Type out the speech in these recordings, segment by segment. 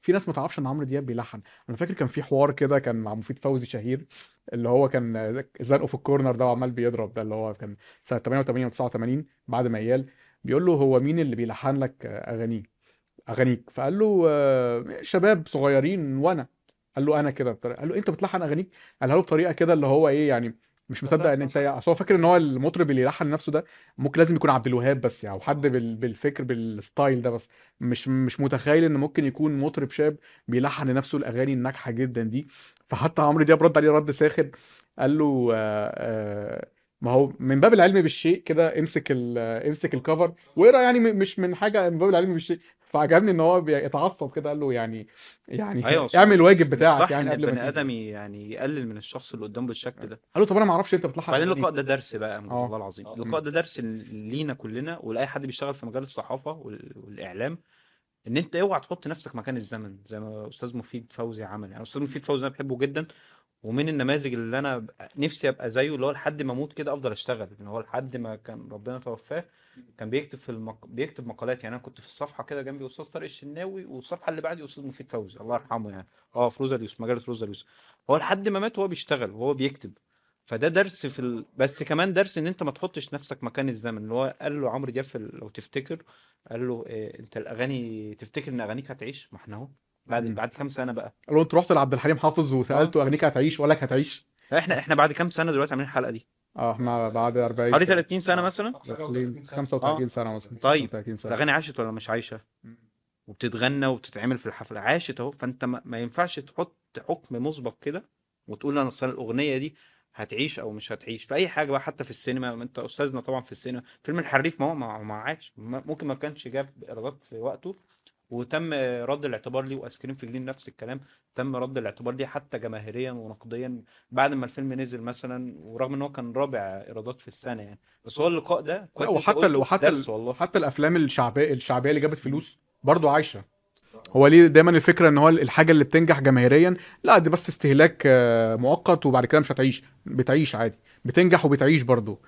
في ناس ما تعرفش ان عمرو دياب بيلحن انا فاكر كان في حوار كده كان مع مفيد فوزي شهير اللي هو كان زنقه في الكورنر ده وعمال بيضرب ده اللي هو كان سنه 88 و89 بعد ما قال بيقول له هو مين اللي بيلحن لك اغانيه اغانيك فقال له آه، شباب صغيرين وانا قال له انا كده بطريقه قال له انت بتلحن اغانيك قالها له بطريقه كده اللي هو ايه يعني مش مصدق ان انت اصل هو فاكر ان هو المطرب اللي يلحن نفسه ده ممكن لازم يكون عبد الوهاب بس يعني او حد بال- بالفكر بالستايل ده بس مش مش متخيل ان ممكن يكون مطرب شاب بيلحن لنفسه الاغاني الناجحه جدا دي فحتى عمرو دياب رد عليه رد ساخر قال له آه، آه، ما هو من باب العلم بالشيء كده امسك ال امسك الكفر واقرا يعني م- مش من حاجه من باب العلم بالشيء فعجبني ان هو بيتعصب كده قال له يعني يعني ايوه صح اعمل الواجب مش بتاعك صح يعني ان قبل ما البني تيجي ادم يعني يقلل من الشخص اللي قدامه بالشكل ده قال له طب انا ما اعرفش انت بتلحن وبعدين اللقاء اغاني ده درس بقى من اه والله العظيم اه اللقاء ده درس لينا كلنا ولاي حد بيشتغل في مجال الصحافه وال- والاعلام ان انت اوعى تحط نفسك مكان الزمن زي ما استاذ مفيد فوزي عمل يعني استاذ مفيد فوزي انا بحبه جدا ومن النماذج اللي انا ب- نفسي ابقى زيه اللي هو لحد ما اموت كده افضل اشتغل ان هو لحد ما كان ربنا توفاه كان بيكتب في المق... بيكتب مقالات يعني انا كنت في الصفحه كده جنبي استاذ طارق الشناوي والصفحه اللي بعدي استاذ مفيد فوزي الله يرحمه يعني اه في روزا اليوسف مجله روزا اليوسف هو لحد ما مات وهو بيشتغل وهو بيكتب فده درس في ال... بس كمان درس ان انت ما تحطش نفسك مكان الزمن اللي هو قال له عمرو دياب في ال- لو تفتكر قال له إيه انت الاغاني تفتكر ان اغانيك هتعيش ما احنا اهو بعد مم. بعد كام سنه بقى قال له انت رحت لعبد الحليم حافظ اه وسالته اغنيك هتعيش ولا لك هتعيش احنا احنا بعد كام سنه دلوقتي عاملين الحلقه دي اه احنا بعد 40 حوالي سنه 30 سنه مثلا داخلين اه 35 سنه مثلا طيب 35 سنه الاغاني عاشت ولا مش عايشه مم. وبتتغنى وبتتعمل في الحفله عاشت اهو فانت ما, ما ينفعش تحط حكم مسبق كده وتقول انا اصل الاغنيه دي هتعيش او مش هتعيش في اي حاجه بقى حتى في السينما ما انت استاذنا طبعا في السينما فيلم الحريف ما هو ما ما عاش ما- ممكن ما كانش جاب ايرادات في وقته وتم رد الاعتبار ليه وايس كريم في جليم نفس الكلام تم رد الاعتبار ليه حتى جماهيريا ونقديا بعد ما الفيلم نزل مثلا ورغم ان هو كان رابع ايرادات في السنه يعني بس هو اللقاء ده لا كويس إن انت وحتى ال... قلته وحتى ال... درس والله حتى الافلام الشعبيه الشعبيه اللي جابت فلوس برضو عايشه هو ليه دايما الفكره ان هو الحاجه اللي بتنجح جماهيريا لا دي بس استهلاك آه، مؤقت وبعد كده مش هتعيش بتعيش عادي بتنجح وبتعيش برضو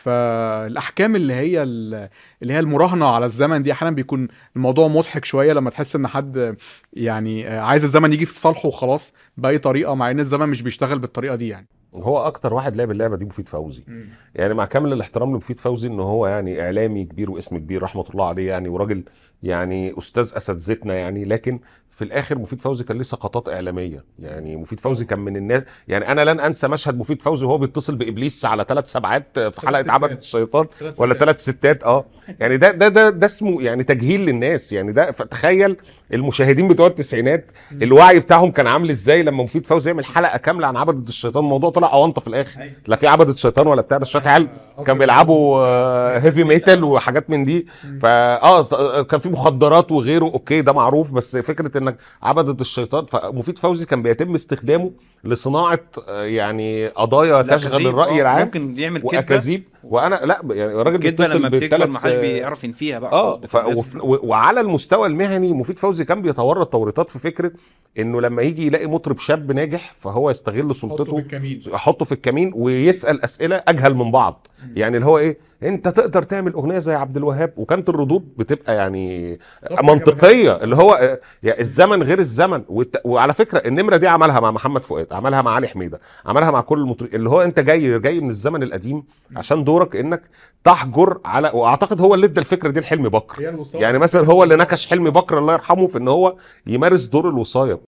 فالاحكام اللي هي ال- اللي هي المراهنه على الزمن دي احيانا بيكون الموضوع مضحك شويه لما تحس ان حد يعني آه، عايز الزمن يجي في صالحه وخلاص باي طريقه مع ان الزمن مش بيشتغل بالطريقه دي يعني هو اكتر واحد لعب اللعبه دي مفيد فوزي يعني مع كامل الاحترام لمفيد فوزي ان هو يعني اعلامي كبير واسم كبير رحمه الله عليه يعني وراجل يعني استاذ اساتذتنا يعني لكن في الاخر مفيد فوزي كان ليه سقطات اعلاميه يعني مفيد فوزي كان من الناس يعني انا لن انسى مشهد مفيد فوزي وهو بيتصل بابليس على ثلاث سبعات في حلقه ستات. عبده الشيطان ثلاث ولا ستات. ثلاث ستات اه يعني ده ده ده ده اسمه يعني تجهيل للناس يعني ده فتخيل المشاهدين بتوع التسعينات الوعي بتاعهم كان عامل ازاي لما مفيد فوزي يعمل حلقه كامله عن عبده الشيطان الموضوع طلع اونطه في الاخر لا في عبده الشيطان ولا بتاع ده شويه عيال كانوا بيلعبوا هيفي ميتال وحاجات من دي فا اه كان في مخدرات وغيره اوكي ده معروف بس فكره انك عبده الشيطان فمفيد فوزي كان بيتم استخدامه لصناعه آه، يعني قضايا تشغل الأكاذيب، الراي آه، العام ممكن يعمل كدبه واكاذيب وانا لا يعني الراجل كدبه بيتصل لما بتكبر ما بالثلاث حدش بيعرف ينفيها بقى اه خلاص ف... بتبقى وف... و- وعلى المستوى المهني مفيد فوزي كان بيتورط توريطات في فكره انه لما يجي يلاقي مطرب شاب ناجح فهو يستغل حطه في سلطته الكمين يحطه في الكمين ويسال اسئله اجهل من بعض يعني اللي هو ايه انت تقدر تعمل اغنيه زي عبد الوهاب وكانت الردود بتبقى يعني تصفي منطقيه اللي هو آه، يعني الزمن غير الزمن والت... وعلى فكره النمره دي عملها مع محمد فؤاد عملها مع علي حميده عملها مع كل المطرب اللي هو انت جاي جاي من الزمن القديم عشان دورك انك تحجر على واعتقد هو اللي ادى الفكره دي لحلمي بكر هي الوصاية يعني مثلا هو اللي نكش حلمي بكر الله يرحمه في ان هو يمارس دور الوصايه